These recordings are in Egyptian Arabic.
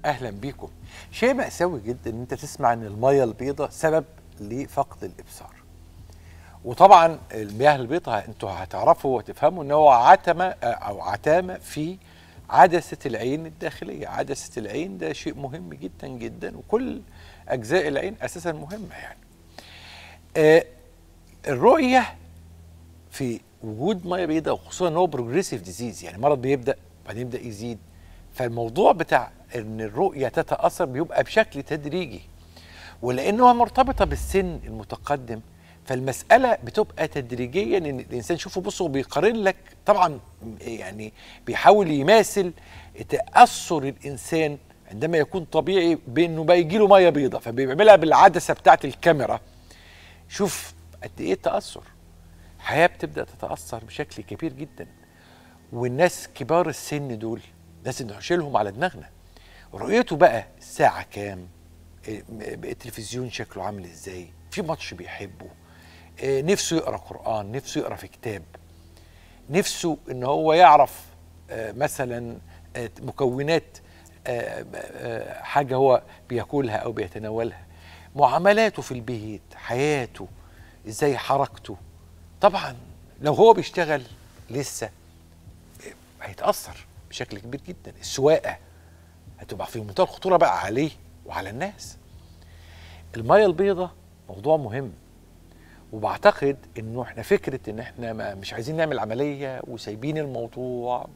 اهلا بيكم شيء مأساوي جدا ان انت تسمع ان الميه البيضاء سبب لفقد الابصار وطبعا المياه البيضاء انتوا هتعرفوا وتفهموا ان هو عتمه او عتامه في عدسه العين الداخليه عدسه العين ده شيء مهم جدا جدا وكل اجزاء العين اساسا مهمه يعني آه الرؤيه في وجود ميه بيضاء وخصوصا ان هو بروجريسيف ديزيز يعني مرض بيبدا بعدين يبدا يزيد فالموضوع بتاع ان الرؤيه تتاثر بيبقى بشكل تدريجي ولانها مرتبطه بالسن المتقدم فالمساله بتبقى تدريجيا ان الانسان شوفوا بصوا بيقارن لك طبعا يعني بيحاول يماثل تاثر الانسان عندما يكون طبيعي بانه بقى يجي له ميه بيضاء فبيعملها بالعدسه بتاعه الكاميرا شوف قد ايه التاثر الحياه بتبدا تتاثر بشكل كبير جدا والناس كبار السن دول لازم نشيلهم على دماغنا رؤيته بقى الساعه كام التلفزيون شكله عامل ازاي في ماتش بيحبه نفسه يقرا قران نفسه يقرا في كتاب نفسه ان هو يعرف مثلا مكونات حاجه هو بياكلها او بيتناولها معاملاته في البيت حياته ازاي حركته طبعا لو هو بيشتغل لسه هيتاثر بشكل كبير جدا السواقه هتبقى في منتهى الخطوره بقى عليه وعلى الناس الميه البيضاء موضوع مهم وبعتقد انه احنا فكره ان احنا ما مش عايزين نعمل عمليه وسايبين الموضوع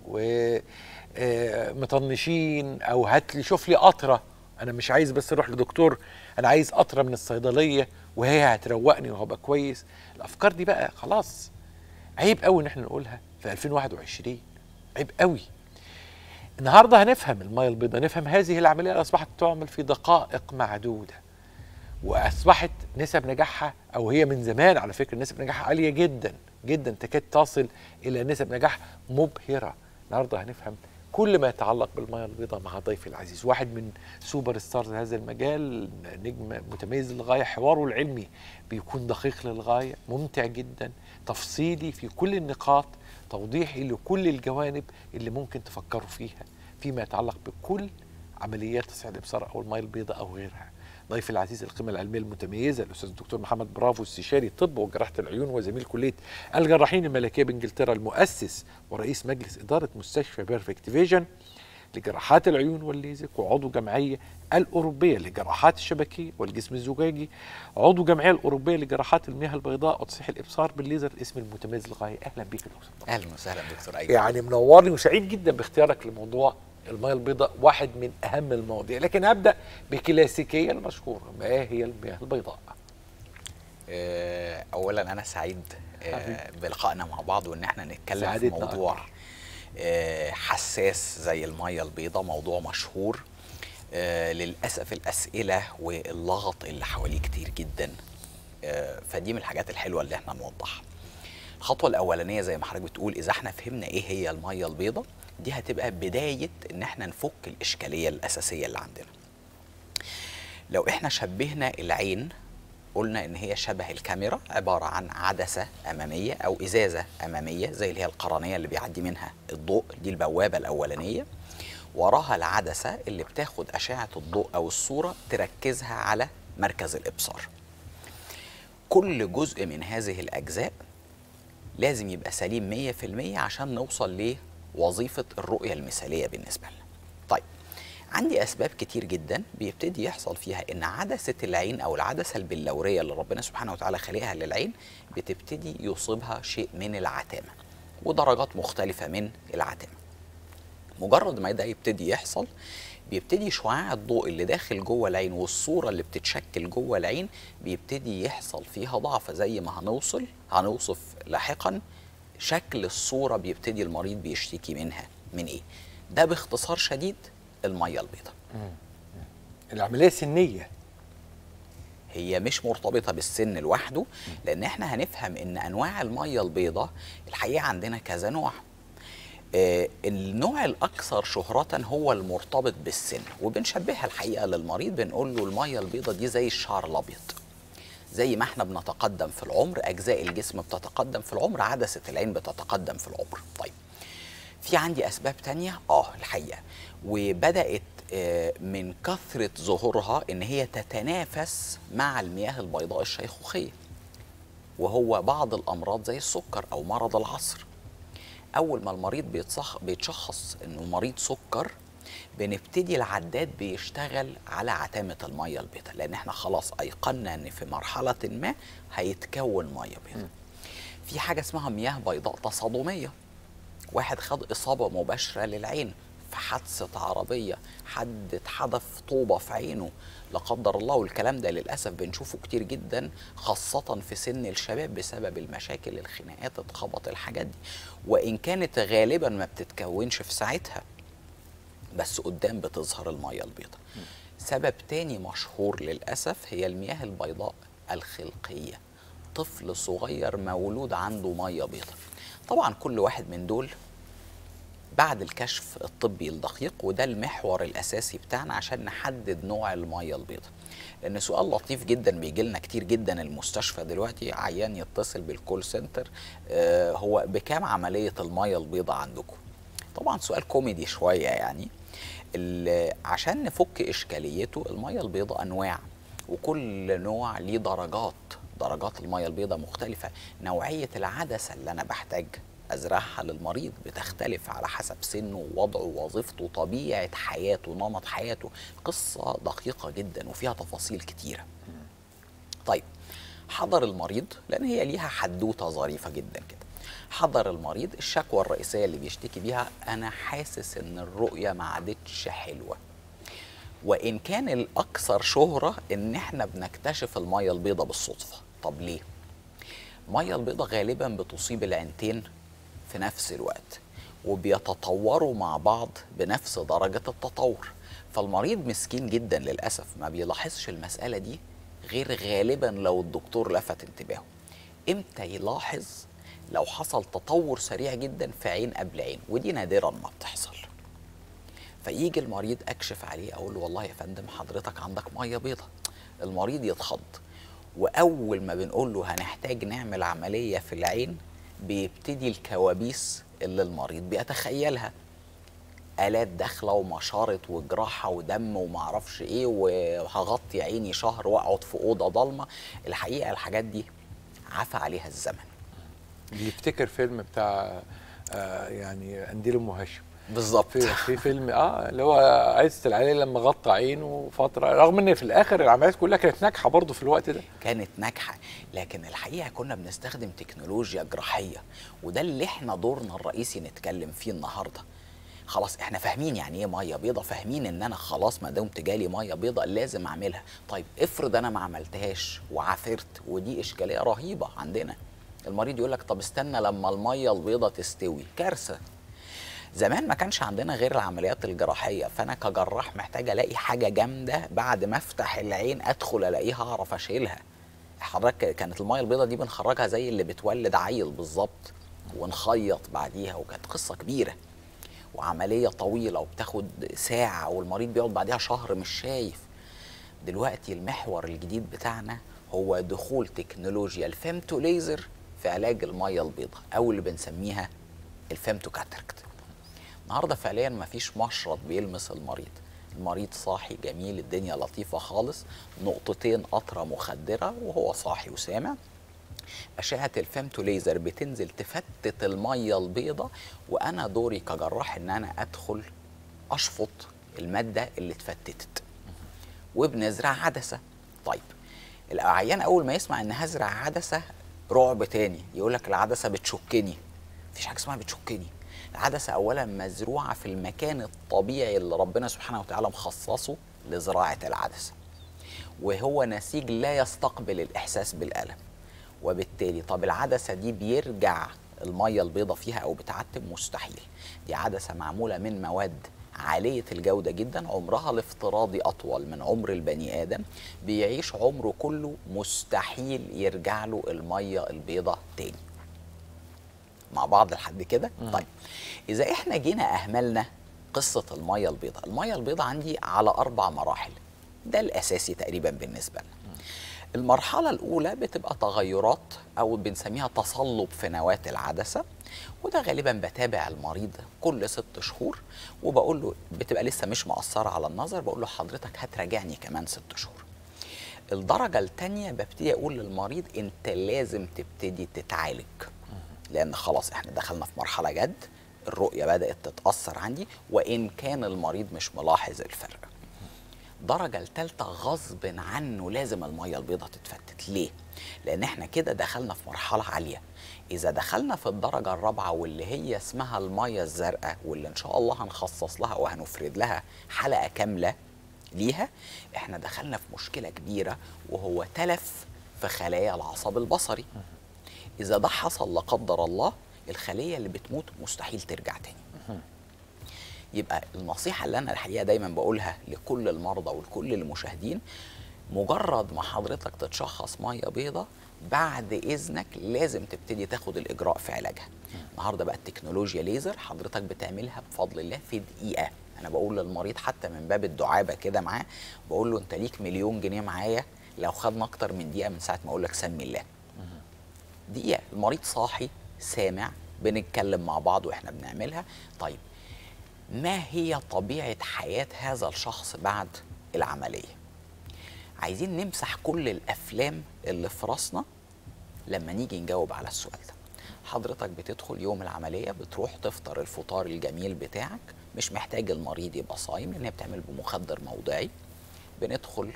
ومطنشين او هات لي شوف لي قطره انا مش عايز بس اروح لدكتور انا عايز قطره من الصيدليه وهي هتروقني وهبقى كويس الافكار دي بقى خلاص عيب قوي ان احنا نقولها في 2021 عيب قوي النهارده هنفهم الميه البيضاء نفهم هذه العمليه اللي اصبحت تعمل في دقائق معدوده واصبحت نسب نجاحها او هي من زمان على فكره نسب نجاحها عاليه جدا جدا تكاد تصل الى نسب نجاح مبهره النهارده هنفهم كل ما يتعلق بالميه البيضاء مع ضيفي العزيز واحد من سوبر ستارز هذا المجال نجم متميز للغايه حواره العلمي بيكون دقيق للغايه ممتع جدا تفصيلي في كل النقاط توضيحي لكل الجوانب اللي ممكن تفكروا فيها فيما يتعلق بكل عمليات تصحيح الابصار او الميه البيضاء او غيرها ضيفي العزيز القيمه العلميه المتميزه الاستاذ الدكتور محمد برافو استشاري الطب وجراحه العيون وزميل كليه الجراحين الملكيه بانجلترا المؤسس ورئيس مجلس اداره مستشفى بيرفكت فيجن لجراحات العيون والليزك وعضو جمعيه الاوروبيه لجراحات الشبكيه والجسم الزجاجي عضو جمعيه الاوروبيه لجراحات المياه البيضاء وتصحيح الابصار بالليزر الاسم المتميز للغايه اهلا بيك يا دكتور اهلا وسهلا دكتور ايمن يعني منورني وسعيد جدا باختيارك لموضوع المياه البيضاء واحد من اهم المواضيع لكن ابدا بكلاسيكيه المشهوره ما هي المياه البيضاء اولا انا سعيد بلقائنا مع بعض وان احنا نتكلم في موضوع حساس زي المية البيضاء موضوع مشهور للأسف الأسئلة واللغط اللي حواليه كتير جدا فدي من الحاجات الحلوة اللي احنا نوضحها الخطوة الأولانية زي ما حضرتك بتقول إذا احنا فهمنا إيه هي المية البيضاء دي هتبقى بداية إن احنا نفك الإشكالية الأساسية اللي عندنا لو احنا شبهنا العين قلنا ان هي شبه الكاميرا عباره عن عدسه اماميه او ازازه اماميه زي اللي هي القرنيه اللي بيعدي منها الضوء دي البوابه الاولانيه وراها العدسه اللي بتاخد اشعه الضوء او الصوره تركزها على مركز الابصار كل جزء من هذه الاجزاء لازم يبقى سليم 100% عشان نوصل لوظيفه الرؤيه المثاليه بالنسبه لنا طيب عندي اسباب كتير جدا بيبتدي يحصل فيها ان عدسه العين او العدسه البلوريه اللي ربنا سبحانه وتعالى خلقها للعين بتبتدي يصيبها شيء من العتامه ودرجات مختلفه من العتامه مجرد ما ده يبتدي يحصل بيبتدي شعاع الضوء اللي داخل جوه العين والصوره اللي بتتشكل جوه العين بيبتدي يحصل فيها ضعف زي ما هنوصل هنوصف لاحقا شكل الصوره بيبتدي المريض بيشتكي منها من ايه ده باختصار شديد الميه البيضاء العمليه سنيه هي مش مرتبطه بالسن لوحده لان احنا هنفهم ان انواع الميه البيضاء الحقيقه عندنا كذا نوع آه النوع الاكثر شهره هو المرتبط بالسن وبنشبهها الحقيقه للمريض بنقول له الميه البيضاء دي زي الشعر الابيض زي ما احنا بنتقدم في العمر اجزاء الجسم بتتقدم في العمر عدسه العين بتتقدم في العمر طيب في عندي اسباب تانية اه الحقيقه وبدات آه، من كثره ظهورها ان هي تتنافس مع المياه البيضاء الشيخوخيه وهو بعض الامراض زي السكر او مرض العصر اول ما المريض بيتصخ... بيتشخص انه مريض سكر بنبتدي العداد بيشتغل على عتامه الميه البيضاء لان احنا خلاص ايقنا ان في مرحله ما هيتكون ميه بيضاء في حاجه اسمها مياه بيضاء تصادميه واحد خد اصابه مباشره للعين في حادثه عربيه حد اتحدف طوبه في عينه لا قدر الله والكلام ده للاسف بنشوفه كتير جدا خاصه في سن الشباب بسبب المشاكل الخناقات اتخبط الحاجات دي وان كانت غالبا ما بتتكونش في ساعتها بس قدام بتظهر الميه البيضاء سبب تاني مشهور للاسف هي المياه البيضاء الخلقيه طفل صغير مولود عنده ميه بيضاء طبعا كل واحد من دول بعد الكشف الطبي الدقيق وده المحور الاساسي بتاعنا عشان نحدد نوع الميه البيضاء لان سؤال لطيف جدا بيجي لنا كتير جدا المستشفى دلوقتي عيان يتصل بالكول سنتر آه هو بكام عمليه الميه البيضاء عندكم طبعا سؤال كوميدي شويه يعني ال- عشان نفك اشكاليته الميه البيضاء انواع وكل نوع ليه درجات درجات الميه البيضاء مختلفه نوعيه العدسه اللي انا بحتاج ازرعها للمريض بتختلف على حسب سنه ووضعه ووظيفته طبيعه حياته نمط حياته قصه دقيقه جدا وفيها تفاصيل كتيره طيب حضر المريض لان هي ليها حدوته ظريفه جدا كده حضر المريض الشكوى الرئيسيه اللي بيشتكي بيها انا حاسس ان الرؤيه ما عادتش حلوه وان كان الاكثر شهره ان احنا بنكتشف الميه البيضاء بالصدفه طب ليه الميه البيضاء غالبا بتصيب العينتين في نفس الوقت وبيتطوروا مع بعض بنفس درجه التطور فالمريض مسكين جدا للاسف ما بيلاحظش المساله دي غير غالبا لو الدكتور لفت انتباهه امتى يلاحظ لو حصل تطور سريع جدا في عين قبل عين ودي نادرا ما بتحصل فيجي المريض اكشف عليه اقول له والله يا فندم حضرتك عندك ميه بيضاء المريض يتخض واول ما بنقول له هنحتاج نعمل عمليه في العين بيبتدي الكوابيس اللي المريض بيتخيلها آلات داخلة ومشارط وجراحة ودم ومعرفش ايه وهغطي عيني شهر واقعد في أوضة ضلمة الحقيقة الحاجات دي عفى عليها الزمن بيفتكر فيلم بتاع آه يعني قنديل ام هاشم بالظبط في في فيلم اه اللي هو عزت العلي لما غطى عينه فتره رغم ان في الاخر العمليات كلها كانت ناجحه برضه في الوقت ده كانت ناجحه لكن الحقيقه كنا بنستخدم تكنولوجيا جراحيه وده اللي احنا دورنا الرئيسي نتكلم فيه النهارده خلاص احنا فاهمين يعني ايه ميه بيضه فاهمين ان انا خلاص ما دمت جالي ميه بيضه لازم اعملها طيب افرض انا ما عملتهاش وعافرت ودي اشكاليه رهيبه عندنا المريض يقول لك طب استنى لما الميه البيضه تستوي كارثه زمان ما كانش عندنا غير العمليات الجراحيه فانا كجراح محتاج الاقي حاجه جامده بعد ما افتح العين ادخل الاقيها اعرف اشيلها حضرتك كانت الميه البيضاء دي بنخرجها زي اللي بتولد عيل بالظبط ونخيط بعديها وكانت قصه كبيره وعمليه طويله وبتاخد ساعه والمريض بيقعد بعديها شهر مش شايف دلوقتي المحور الجديد بتاعنا هو دخول تكنولوجيا الفيمتو ليزر في علاج الميه البيضاء او اللي بنسميها الفيمتو كاتركت النهارده فعليا مفيش مشرط بيلمس المريض المريض صاحي جميل الدنيا لطيفه خالص نقطتين قطره مخدره وهو صاحي وسامع أشعة الفيمتو ليزر بتنزل تفتت المية البيضة وأنا دوري كجراح إن أنا أدخل أشفط المادة اللي اتفتتت وبنزرع عدسة طيب العيان أول ما يسمع إن هزرع عدسة رعب تاني يقول لك العدسة بتشكني مفيش حاجة اسمها بتشكني العدسة أولا مزروعة في المكان الطبيعي اللي ربنا سبحانه وتعالى مخصصه لزراعة العدسة وهو نسيج لا يستقبل الإحساس بالألم وبالتالي طب العدسة دي بيرجع المية البيضة فيها أو بتعتم مستحيل دي عدسة معمولة من مواد عالية الجودة جدا عمرها الافتراضي أطول من عمر البني آدم بيعيش عمره كله مستحيل يرجع له المية البيضة تاني مع بعض لحد كده طيب إذا إحنا جينا أهملنا قصة المية البيضاء المية البيضاء عندي على أربع مراحل ده الأساسي تقريبا بالنسبة لنا المرحلة الأولى بتبقى تغيرات أو بنسميها تصلب في نواة العدسة وده غالبا بتابع المريض كل ست شهور وبقول له بتبقى لسه مش مأثرة على النظر بقول له حضرتك هتراجعني كمان ست شهور الدرجة التانية ببتدي أقول للمريض أنت لازم تبتدي تتعالج لأن خلاص إحنا دخلنا في مرحلة جد الرؤية بدأت تتأثر عندي وإن كان المريض مش ملاحظ الفرق الدرجة الثالثة غصب عنه لازم المية البيضاء تتفتت ليه؟ لأن احنا كده دخلنا في مرحلة عالية إذا دخلنا في الدرجة الرابعة واللي هي اسمها المية الزرقاء واللي إن شاء الله هنخصص لها وهنفرد لها حلقة كاملة ليها احنا دخلنا في مشكلة كبيرة وهو تلف في خلايا العصب البصري إذا ده حصل لا قدر الله الخلية اللي بتموت مستحيل ترجع تاني يبقى النصيحة اللي أنا الحقيقة دايما بقولها لكل المرضى ولكل المشاهدين مجرد ما حضرتك تتشخص مية بيضة بعد إذنك لازم تبتدي تاخد الإجراء في علاجها النهاردة بقى التكنولوجيا ليزر حضرتك بتعملها بفضل الله في دقيقة أنا بقول للمريض حتى من باب الدعابة كده معاه بقول له أنت ليك مليون جنيه معايا لو خدنا أكتر من دقيقة من ساعة ما أقول لك سمي الله دقيقة المريض صاحي سامع بنتكلم مع بعض واحنا بنعملها طيب ما هي طبيعة حياة هذا الشخص بعد العملية عايزين نمسح كل الأفلام اللي في راسنا لما نيجي نجاوب على السؤال ده حضرتك بتدخل يوم العملية بتروح تفطر الفطار الجميل بتاعك مش محتاج المريض يبقى صايم لأن هي بتعمل بمخدر موضعي بندخل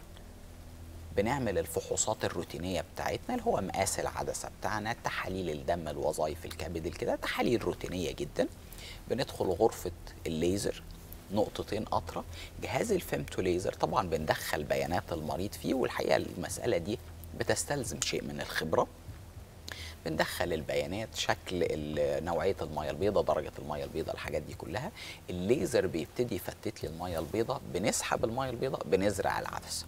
بنعمل الفحوصات الروتينيه بتاعتنا اللي هو مقاس العدسه بتاعنا تحاليل الدم الوظائف الكبد الكده تحاليل روتينيه جدا بندخل غرفه الليزر نقطتين قطره جهاز الفيمتو ليزر طبعا بندخل بيانات المريض فيه والحقيقه المساله دي بتستلزم شيء من الخبره بندخل البيانات شكل ال- نوعيه الميه البيضاء درجه الميه البيضاء الحاجات دي كلها الليزر بيبتدي يفتت لي الميه البيضاء بنسحب الميه البيضاء بنزرع العدسه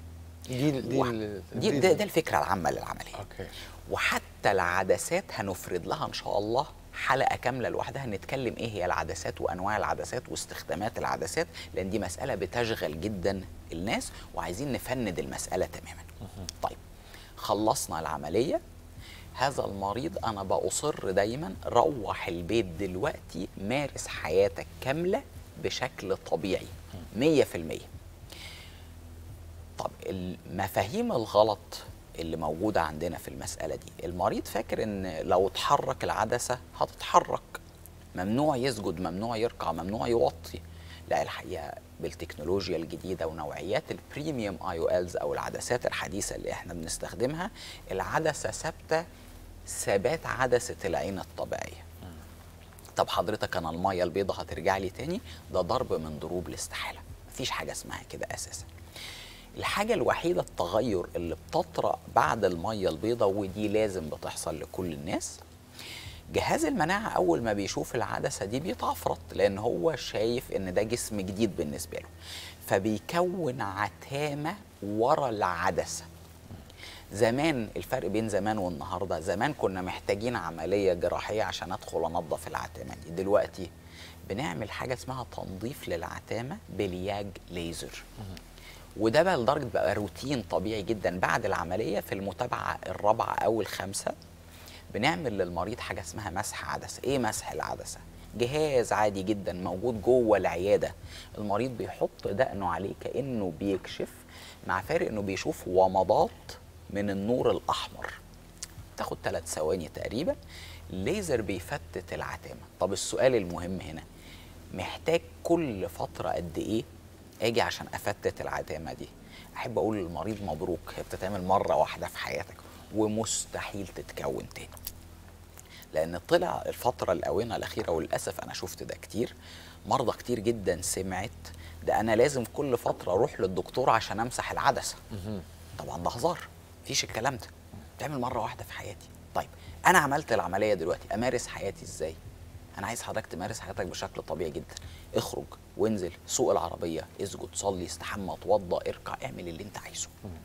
دي دي وح- ال- دي ده, ده الفكره العامه للعمليه اوكي وحتى العدسات هنفرد لها ان شاء الله حلقه كامله لوحدها نتكلم ايه هي العدسات وانواع العدسات واستخدامات العدسات لان دي مساله بتشغل جدا الناس وعايزين نفند المساله تماما طيب خلصنا العمليه هذا المريض انا باصر دايما روح البيت دلوقتي مارس حياتك كامله بشكل طبيعي 100% طب المفاهيم الغلط اللي موجودة عندنا في المسألة دي المريض فاكر ان لو اتحرك العدسة هتتحرك ممنوع يسجد ممنوع يركع ممنوع يوطي لا الحقيقة بالتكنولوجيا الجديدة ونوعيات البريميوم اي او الز او العدسات الحديثة اللي احنا بنستخدمها العدسة ثابتة ثبات عدسة العين الطبيعية طب حضرتك انا المية البيضاء هترجع لي تاني ده ضرب من ضروب الاستحالة مفيش حاجة اسمها كده اساسا الحاجة الوحيدة التغير اللي بتطرأ بعد المية البيضاء ودي لازم بتحصل لكل الناس جهاز المناعة أول ما بيشوف العدسة دي بيتعفرط لأن هو شايف إن ده جسم جديد بالنسبة له فبيكون عتامة ورا العدسة زمان الفرق بين زمان والنهارده زمان كنا محتاجين عمليه جراحيه عشان ادخل انظف العتامه دي دلوقتي بنعمل حاجه اسمها تنظيف للعتامه بالياج ليزر وده بقى لدرجه بقى روتين طبيعي جدا بعد العمليه في المتابعه الرابعه او الخامسه بنعمل للمريض حاجه اسمها مسح عدسه ايه مسح العدسه جهاز عادي جدا موجود جوه العياده المريض بيحط دقنه عليه كانه بيكشف مع فارق انه بيشوف ومضات من النور الاحمر تاخد ثلاث ثواني تقريبا الليزر بيفتت العتامه طب السؤال المهم هنا محتاج كل فتره قد ايه اجي عشان افتت العتامه دي احب اقول للمريض مبروك هي بتتعمل مره واحده في حياتك ومستحيل تتكون تاني لان طلع الفتره الاونه الاخيره وللاسف انا شفت ده كتير مرضى كتير جدا سمعت ده انا لازم كل فتره اروح للدكتور عشان امسح العدسه طبعا ده هزار مفيش الكلام ده بتعمل مره واحده في حياتي طيب انا عملت العمليه دلوقتي امارس حياتي ازاي انا عايز حضرتك تمارس حياتك بشكل طبيعي جدا اخرج وانزل سوق العربيه اسجد صلي استحمى اتوضى اركع اعمل اللي انت عايزه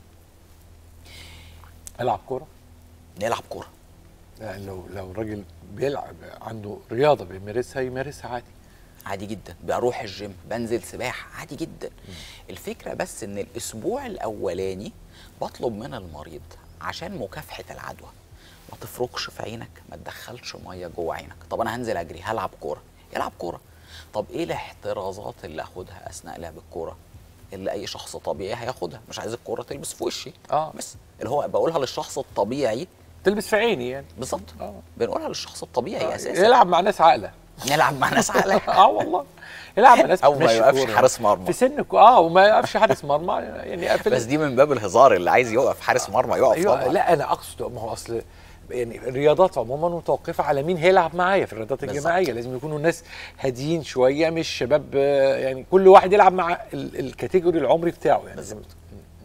العب كوره نلعب كوره يعني لو لو راجل بيلعب عنده رياضه بيمارسها يمارسها عادي عادي جدا بروح الجيم بنزل سباحه عادي جدا الفكره بس ان الاسبوع الاولاني بطلب من المريض عشان مكافحه العدوى ما تفركش في عينك ما تدخلش ميه جوه عينك طب انا هنزل اجري هلعب كوره العب كوره طب ايه الاحترازات اللي اخدها اثناء لعب الكوره اللي اي شخص طبيعي هياخدها مش عايز الكوره تلبس في وشي آه. بس اللي هو بقولها للشخص الطبيعي تلبس في عيني يعني بالظبط آه. بنقولها للشخص الطبيعي آه، اساسا يلعب مع ناس عاقله نلعب مع ناس عقلها اه والله يلعب مع ناس أو ما بتمشي يوقفش كورة. حارس مرمى. في سنك اه وما يقفش حارس مرمى يعني قافل بس دي من باب الهزار اللي عايز يقف حارس مرمى يقف ايوه طبعا لا انا اقصد ما هو اصل يعني الرياضات عموما متوقفه على مين هيلعب معايا في الرياضات بالظبط. الجماعيه لازم يكونوا الناس هاديين شويه مش شباب آه، يعني كل واحد يلعب مع ال- الكاتيجوري العمري بتاعه يعني زي ما بتقول.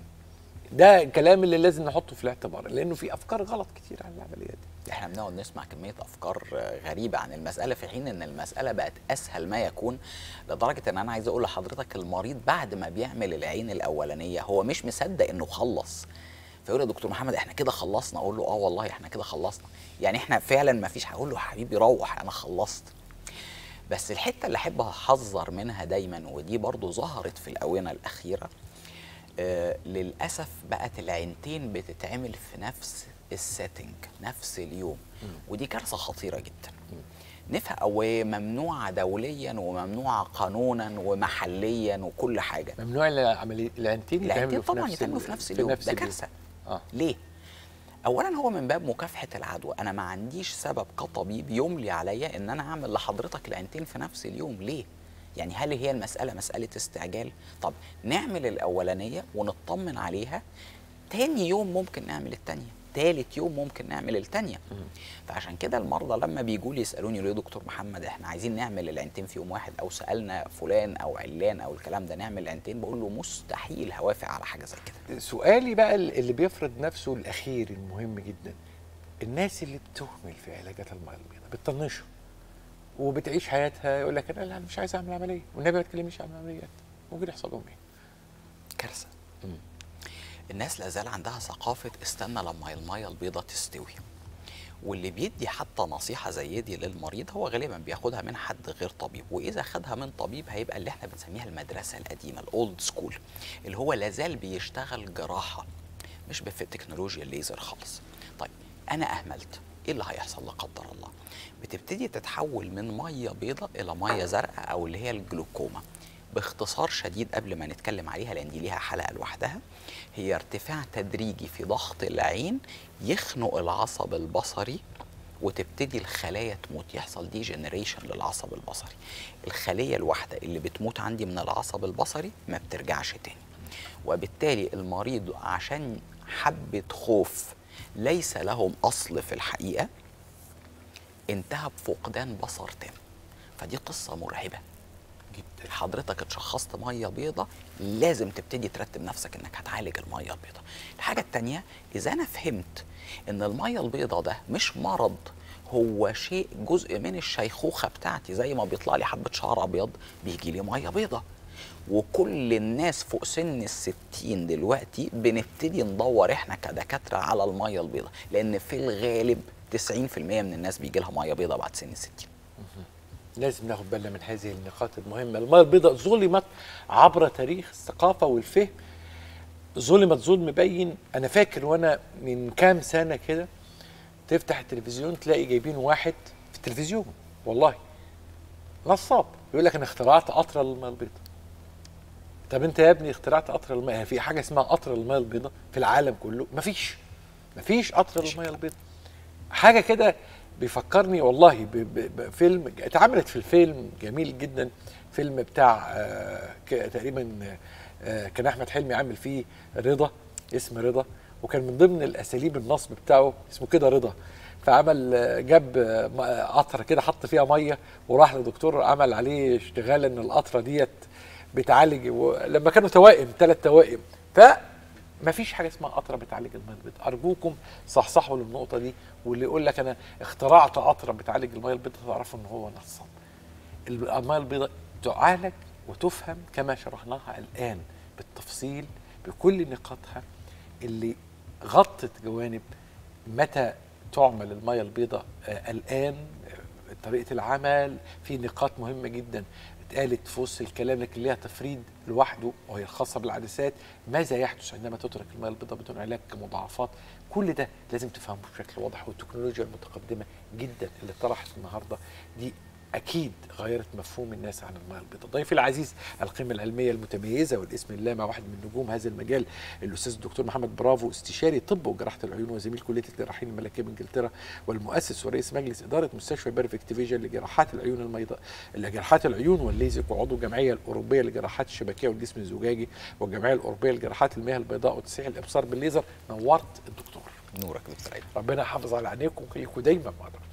ده الكلام اللي لازم نحطه في الاعتبار لانه في افكار غلط كتير عن العمليات دي احنا بنقعد نسمع كميه افكار آه، غريبه عن المساله في حين ان المساله بقت اسهل ما يكون لدرجه ان انا عايز اقول لحضرتك المريض بعد ما بيعمل العين الاولانيه هو مش مصدق انه خلص فيقول يا دكتور محمد احنا كده خلصنا اقول له اه والله احنا كده خلصنا يعني احنا فعلا ما فيش هقول له حبيبي روح انا خلصت بس الحته اللي احب احذر منها دايما ودي برضو ظهرت في الاونه الاخيره آه للاسف بقت العينتين بتتعمل في نفس السيتنج نفس اليوم ودي كارثه خطيره جدا نفهم وممنوعه دوليا وممنوعه قانونا ومحليا وكل حاجه ممنوع العمليه العينتين العينتين يتعملوا في طبعا نفس يتعملوا ال- في نفس اليوم ده اليوم. كارثه اه ليه؟ اولا هو من باب مكافحه العدوى انا ما عنديش سبب كطبيب يملي عليا ان انا اعمل لحضرتك العينتين في نفس اليوم ليه يعني هل هي المساله مساله استعجال طب نعمل الاولانيه ونطمن عليها تاني يوم ممكن نعمل التانية تالت يوم ممكن نعمل التانية فعشان كده المرضى لما بيجوا لي يسالوني يقولوا لي يا دكتور محمد احنا عايزين نعمل العينتين في يوم واحد او سالنا فلان او علان او الكلام ده نعمل العينتين بقول له مستحيل هوافق على حاجه زي كده سؤالي بقى اللي بيفرض نفسه الاخير المهم جدا الناس اللي بتهمل في علاجات الميه البيضاء بتطنشها وبتعيش حياتها يقول لك انا لا مش عايز اعمل عمليه والنبي ما تكلمنيش عن العمليات ممكن يحصل لهم ايه؟ كارثه الناس لا زال عندها ثقافه استنى لما الميه البيضاء تستوي واللي بيدي حتى نصيحه زي دي للمريض هو غالبا بياخدها من حد غير طبيب واذا خدها من طبيب هيبقى اللي احنا بنسميها المدرسه القديمه الاولد سكول اللي هو لا زال بيشتغل جراحه مش بتكنولوجيا الليزر خالص طيب انا اهملت ايه اللي هيحصل لا قدر الله بتبتدي تتحول من ميه بيضاء الى ميه زرقاء او اللي هي الجلوكوما باختصار شديد قبل ما نتكلم عليها لان دي ليها حلقه لوحدها هي ارتفاع تدريجي في ضغط العين يخنق العصب البصري وتبتدي الخلايا تموت يحصل دي جنريشن للعصب البصري الخليه الواحده اللي بتموت عندي من العصب البصري ما بترجعش تاني وبالتالي المريض عشان حبه خوف ليس لهم اصل في الحقيقه انتهى بفقدان بصر تام فدي قصه مرعبه جدا حضرتك اتشخصت ميه بيضة لازم تبتدي ترتب نفسك انك هتعالج الميه البيضة الحاجة التانية اذا انا فهمت ان الميه البيضة ده مش مرض هو شيء جزء من الشيخوخة بتاعتي زي ما بيطلع لي حبة شعر ابيض بيجي لي ميه بيضة وكل الناس فوق سن الستين دلوقتي بنبتدي ندور احنا كدكاترة على المية البيضة لان في الغالب 90% من الناس بيجي لها ميه بيضة بعد سن الستين لازم ناخد بالنا من هذه النقاط المهمه الميه البيضاء ظلمت عبر تاريخ الثقافه والفهم ظلمت ظلم بين انا فاكر وانا من كام سنه كده تفتح التلفزيون تلاقي جايبين واحد في التلفزيون والله نصاب يقول لك انا اخترعت قطر الميه البيضاء طب انت يا ابني اخترعت قطر الميه في حاجه اسمها قطر الميه البيضاء في العالم كله مفيش مفيش قطر الميه البيضاء حاجه كده بيفكرني والله ب- ب- بفيلم اتعملت في الفيلم جميل جدا فيلم بتاع آه، ك- تقريبا آه، كان احمد حلمي عامل فيه رضا اسم رضا وكان من ضمن الاساليب النصب بتاعه اسمه كده رضا فعمل آه، جاب آه، م- آه، قطره كده حط فيها ميه وراح لدكتور عمل عليه اشتغال ان القطره ديت بتعالج و- لما كانوا توائم ثلاث توائم ف ما فيش حاجه اسمها قطره بتعالج الميه البيضاء ارجوكم صحصحوا للنقطه دي واللي يقول لك انا اخترعت قطره بتعالج الميه البيضاء تعرفوا ان هو نصاب الميه البيضاء تعالج وتفهم كما شرحناها الان بالتفصيل بكل نقاطها اللي غطت جوانب متى تعمل الميه البيضاء آه الان آه، طريقه العمل في نقاط مهمه جدا اتقالت في وسط الكلام لكن ليها تفريد لوحده وهي الخاصه بالعدسات ماذا يحدث عندما تترك المياه البيضاء بدون علاج كمضاعفات كل ده لازم تفهمه بشكل واضح والتكنولوجيا المتقدمه جدا اللي طرحت النهارده دي اكيد غيرت مفهوم الناس عن المياه البيضاء ضيفي العزيز القيمه العلميه المتميزه والاسم اللامع واحد من نجوم هذا المجال الاستاذ الدكتور محمد برافو استشاري طب وجراحه العيون وزميل كليه الجراحين الملكيه بانجلترا والمؤسس ورئيس مجلس اداره مستشفى بيرفكت فيجن لجراحات العيون الميضاء لجراحات العيون والليزك وعضو الجمعيه الاوروبيه لجراحات الشبكيه والجسم الزجاجي والجمعيه الاوروبيه لجراحات المياه البيضاء وتسريح الابصار بالليزر نورت الدكتور نورك دكتور عيد ربنا يحافظ على عينيكم ويخليكم دايما مع